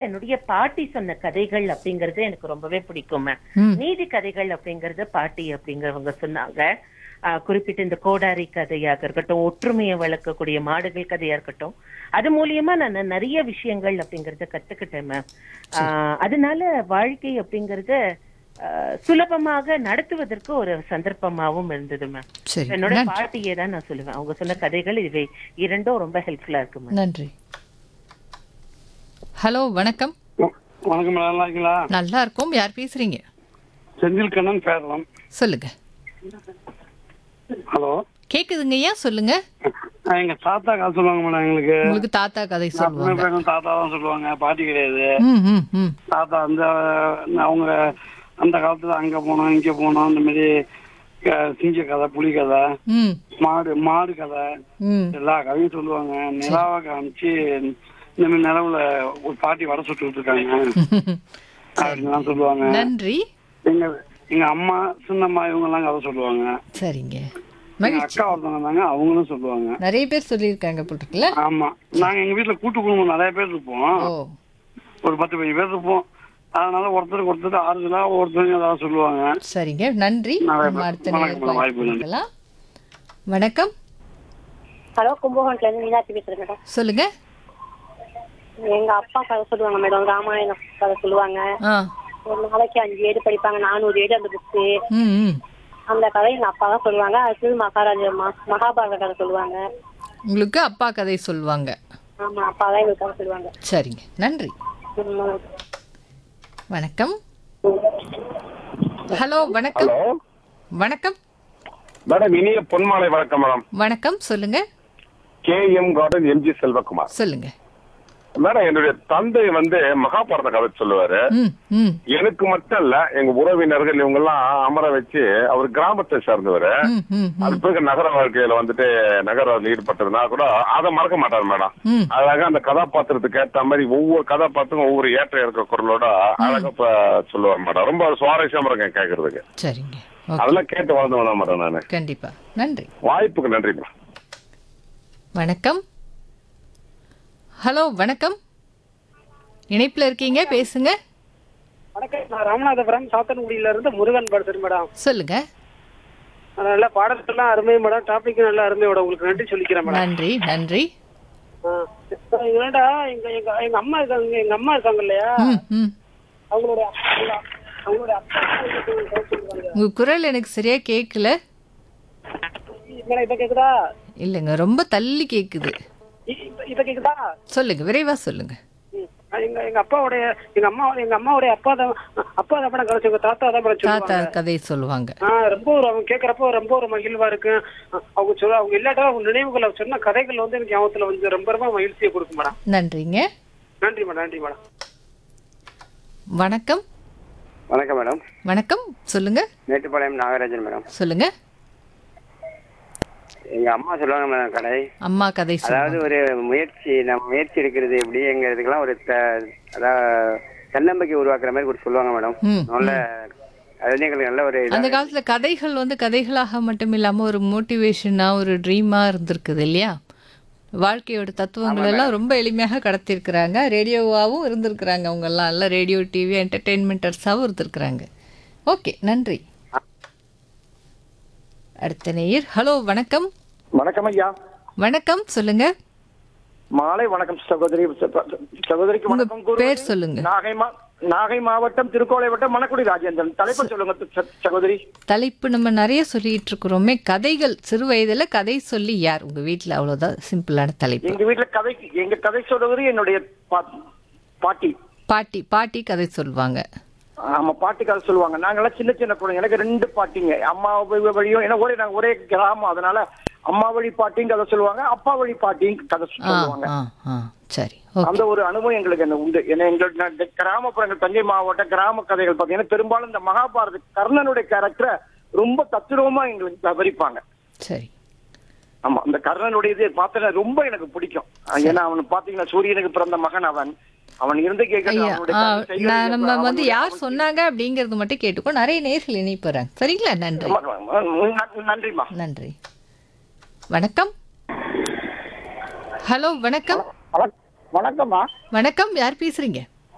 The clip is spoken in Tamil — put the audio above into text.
என்னுடைய பாட்டி சொன்ன கதைகள் அப்படிங்கறது எனக்கு ரொம்பவே பிடிக்கும் மேம் ம். நீதி கதைகள் அப்படிங்கறது பாட்டி அப்படிங்கறவங்க சொன்னாங்க ஆஹ் குறிப்பிட்ட இந்த கோடாரி கதையாக இருக்கட்டும் ஒற்றுமையை வளர்க்கக்கூடிய மாடுகள் கதையா இருக்கட்டும் அது மூலியமா நான் நிறைய விஷயங்கள் அப்படிங்கறத கத்துக்கிட்டேன் மேம் ஆஹ் அதனால வாழ்க்கை அப்படிங்கறத ஆஹ் சுலபமாக நடத்துவதற்கு ஒரு சந்தர்ப்பமாவும் இருந்தது மேம் சரி என்னோட நன்றி பாட்டியே தான் நான் சொல்லுவேன் அவங்க சொன்ன கதைகள் இவை இரண்டும் ரொம்ப ஹெல்ப்ஃபுல்லா இருக்கு மேம் நன்றி ஹலோ வணக்கம் வணக்கம் மேடம் நல்லா இருக்கீங்களா நல்லா இருக்கோம் யார் பேசுறீங்க செந்தில் கண்ணன் பேரலாம் சொல்லுங்க ஹலோ கேக்குதுங்க ஏன் சொல்லுங்க எங்க தாத்தா காசு சொல்லுவாங்க மேடம் எங்களுக்கு உங்களுக்கு தாத்தா கதை நான் சொல்லுவாங்க பிள்ளை தாத்தா தான் சொல்லுவாங்க பாட்டி கிடையாது ம் ம் ம் தாத்தா அந்த அவங்க அந்த காலத்துல அங்க போனோம் இங்க போனோம் இந்த மாதிரி க- சிங்க கதை புலி கதை ம் மாடு மாடு கதை ம் எல்லா கதையும் சொல்லுவாங்க நிலாவை காமிச்சு இந்த மாதிரி நிலவுல ஒரு பாட்டி வர சுட்டு இருக்காங்க அப்படின்லாம் சொல்லுவாங்க நன்றி எங்க எங்க அம்மா சின்னம்மா இவங்க எல்லாம் கதை சொல்லுவாங்க சரிங்க எங்க மகிழ்ச்சி அக்கா ஒருத்தவங்க இருந்தாங்க அவங்களும் சொல்லுவாங்க நிறைய பேர் சொல்லியிருக்காங்க போல் இருக்குல்ல ஆமா நாங்க எங்க வீட்டுல கூட்டு குடும்பம் நிறைய பேர் இருப்போம் ஓ ஒரு பத்து பதினஞ்சு பேர் இருப்போம் அதனால ஒருத்தருக்கு ஒருத்தர் ஆறுதலா ஒருத்தருக்கு ஏதாவது சொல்லுவாங்க சரிங்க நன்றி நிறைய நம்ம பேர். அடுத்த வணக்கம், நேயருக்கு வாய்ப்பு வாய்ப்பு நன்றி. கொடுக்கலாம். வணக்கம் ஹலோ கும்பகோணத்துல இருந்து மீனாட்சி பேசுறேன் மேடம் சொல்லுங்க எங்க அப்பா கதை சொல்லுவாங்க மேடம் ராமாயணம் கதை சொல்லுவாங்க ஆ ஒரு நாளைக்கு அஞ்சு ஏடு படிப்பாங்க நானூறு ஏடு அந்த புக்கு ம் ம் அந்த கதை எங்க அப்பா தான் சொல்லுவாங்க அடுத்தது மகாராஜா ம- மகாபாரத கதை சொல்லுவாங்க உங்களுக்கு அப்பா கதை சொல்லுவாங்க ஆமா அப்பா தான் எங்களுக்கு கதை சொல்லுவாங்க சரிங்க நன்றி உம். வணக்கம் ஹலோ வணக்கம் வணக்கம் மேடம் இனிய பொன்மாலை வணக்கம் மேடம் வணக்கம் சொல்லுங்க K M garden M G Selvakumar சொல்லுங்க மேடம் என்னுடைய தந்தை வந்து மகாபாரத கதை சொல்லுவாரு ம் ம் எனக்கு மட்டும் இல்ல எங்க உறவினர்கள் இவங்க எல்லாம் அமர வச்சு அவர் கிராமத்தை சார்ந்தவர் ம் ம் அது பிறகு நகர வாழ்க்கையில வந்துட்டு நகர ஈடுபட்டிருந்தா கூட அதை மறக்க மாட்டார் மேடம் ம் அழகா அந்த கதாபாத்திரத்துக்கு ஏத்த மாதிரி ஒவ்வொரு கதாபாத்திரம் ஒவ்வொரு ஏற்ற இருக்க குரலோட அழகா ப- சொல்லுவார் மேடம் ரொம்ப சுவாரஸ்யமா இருக்கும் கேட்கறதுக்கு சரிங்க ஓகே அதெல்லாம் கேட்டு வளர்ந்து வேணாம் மேடம் நானு கண்டிப்பா நன்றி வாய்ப்புக்கு நன்றி மேடம் வணக்கம் ஹலோ வணக்கம் இணைப்புல இருக்கீங்க பேசுங்க வணக்கம் நான் ராமநாதபுரம் சாத்தன்குடியில இருந்து முருகன் பேசுறேன் மேடம் சொல்லுங்க நல்ல பாடத்தெல்லாம் அருமை மேடம் டாபிக் நல்லா அருமை மேடம் உங்களுக்கு நன்றி சொல்லிக்கிறேன் மேடம் நன்றி நன்றி ஆ. இப்ப என்னடா எங்க எங்க எங்க அம்மா இருக்காங்க எங்க அம்மா இருக்காங்க இல்லையா ம் ம் அவங்களோட அவங்க- அவங்களோட அப்பா வந்து கதை சொல்லுவாங்க. உங்க குரல் எனக்கு சரியா கேட்கல மேடம் இப்ப கேக்குதா இல்லைங்க ரொம்ப தள்ளி கேக்குது இ- இப்ப இப்ப கேக்குதா சொல்லுங்க விரைவா சொல்லுங்க ம். எங்க எங்க அப்பாவுடைய எங்க அம்மா எங்க அம்மாவுடைய அப்பா தான் அப்பா தான் மேடம் கதை சொல்லுவாங்க தாத்தா தான் மேடம் தாத்தா சொல்லுவாங்க கதை சொல்லுவாங்க ஆ ரொம்ப ஒரு அவங்க கேக்குறப்போ ரொம்ப ஒரு மகிழ்வா இருக்கு அவங்க சொல்ல அவங்க இல்லாட்டா அவங்க நினைவுகள் அவங்க சொன்ன கதைகள் வந்து எனக்கு ஞாபகத்துல வந்து ரொம்ப ரொம்ப மகிழ்ச்சியை கொடுக்கும் மேடம் நன்றிங்க நன்றி மேடம் நன்றி மேடம் வணக்கம் வணக்கம் மேடம் வணக்கம் சொல்லுங்க மேட்டுப்பாளையம் நாகராஜன் மேடம் சொல்லுங்க எங்க அம்மா சொல்லுவாங்க மேடம் கடை அம்மா கதை அதாவது சொல்லுங்க ஒரு முயற்சி நம்ம முயற்சி எடுக்கிறது எப்படிங்கிறதுக்கெல்லாம் ஒரு த- அதாவது தன்னம்பிக்கை உருவாக்குற மாதிரி ஒரு சொல்லுவாங்க மேடம் ம், நல்ல அது வந்து எங்களுக்கு நல்ல ஒரு இதா- அந்த காலத்துல கதைகள் வந்து கதைகளாக மட்டும் இல்லாம ஒரு மோட்டிவேஷனா ஒரு ட்ரீமா இருந்திருக்குது இல்லையா வாழ்க்கையோட தத்துவங்கள் எல்லாம் ரொம்ப எளிமையாக கடத்திருக்கிறாங்க ரேடியோவாகவும் இருந்திருக்கிறாங்க அவங்க எல்லாம் எல்லாம் ரேடியோ டிவி என்டர்டெயின்மெண்டர்ஸாகவும் இருந்திருக்கிறாங்க ஓகே நன்றி அடுத்த நேயர் ஹலோ வணக்கம் வணக்கம் ஐயா வணக்கம் சொல்லுங்க மாலை வணக்கம் சகோதரி சகோதரிக்கு உங்க வணக்கம் கூறுவது பேர் சொல்லுங்க. நாகை மா நாகை மாவட்டம் திருக்கோளை வட்டம் மணக்குடி ராஜேந்திரன் தலைப்பு சொல்லுங்க ச- சகோதரி தலைப்பு நம்ம நிறைய சொல்லிட்டு இருக்கிறோமே கதைகள் சிறு வயதுல கதை சொல்லி யார் உங்க வீட்ல அவ்வளவுதான் சிம்பிளான தலைப்பு எங்க வீட்டுல கதை எங்க கதை சொல்றது என்னுடைய பா- பாட்டி பாட்டி பாட்டி கதை சொல்லுவாங்க ஆமா பாட்டி கதை சொல்லுவாங்க நாங்கெல்லாம் சின்ன சின்ன குழந்தைங்க எனக்கு ரெண்டு பாட்டிங்க அம்மா வழி- வழியும் ஏன்னா ஒரே நாங்க ஒரே கிராமம் அதனால அம்மா வழி பாட்டியும் கதை சொல்லுவாங்க அப்பா வழி பாட்டியும் கதை ஆ சொல்லுவாங்க ஆ ஆ சரி ஓகே அந்த ஒரு அனுபவம் எங்களுக்கு என்ன உண்டு ஏன்னா எங்களுக்கு நான் இந்த கிராமப்புறங்கள் தஞ்சை மாவட்ட கிராம கதைகள் பார்த்தீங்கன்னா பெரும்பாலும் இந்த மகாபாரத கர்ணனுடைய கேரக்டரை ரொம்ப தத்துரூபமா எங்களுக்கு விவரிப்பாங்க சரி ஆமா இந்த கர்ணனுடைய இது பார்த்தா ரொம்ப எனக்கு பிடிக்கும் ஏன்னா அவன் பாத்தீங்கன்னா சூரியனுக்கு பிறந்த மகன் அவன் அவன் இருந்து கேட்கறது ஐயா அவனுடைய ஆ, கதை செய்கிறது நான் நம்ம அவனுடைய- வந்து யார் சொன்னாங்க அப்படிங்கறது மட்டும் கேட்டுக்கோ நிறைய நேர்கள் இணைப்புறாங்க சரிங்களா நன்றி நன்றி- நன்றிம்மா நன்றி வணக்கம் ஹலோ வணக்கம் வணக்கம்மா வணக்கம் யார் பேசுறீங்க